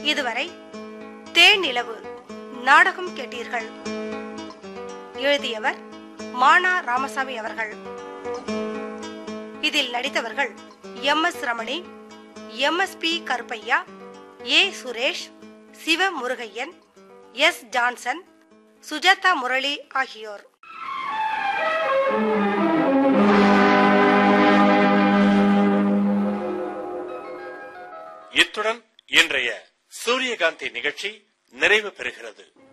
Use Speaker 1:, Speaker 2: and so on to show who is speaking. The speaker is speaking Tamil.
Speaker 1: இதுவரை தேனிலவு நாடகம் கேட்டீர்கள் எழுதியவர் மானா ராமசாமி அவர்கள் இதில் நடித்தவர்கள் M S Ramani M S P Karuppaiya A Suresh Siva Murugaiyan S Johnson Sujatha Murali ஆகியோர்
Speaker 2: இத்துடன் இன்றைய சூரியகாந்தி நிகழ்ச்சி நிறைவு பெறுகிறது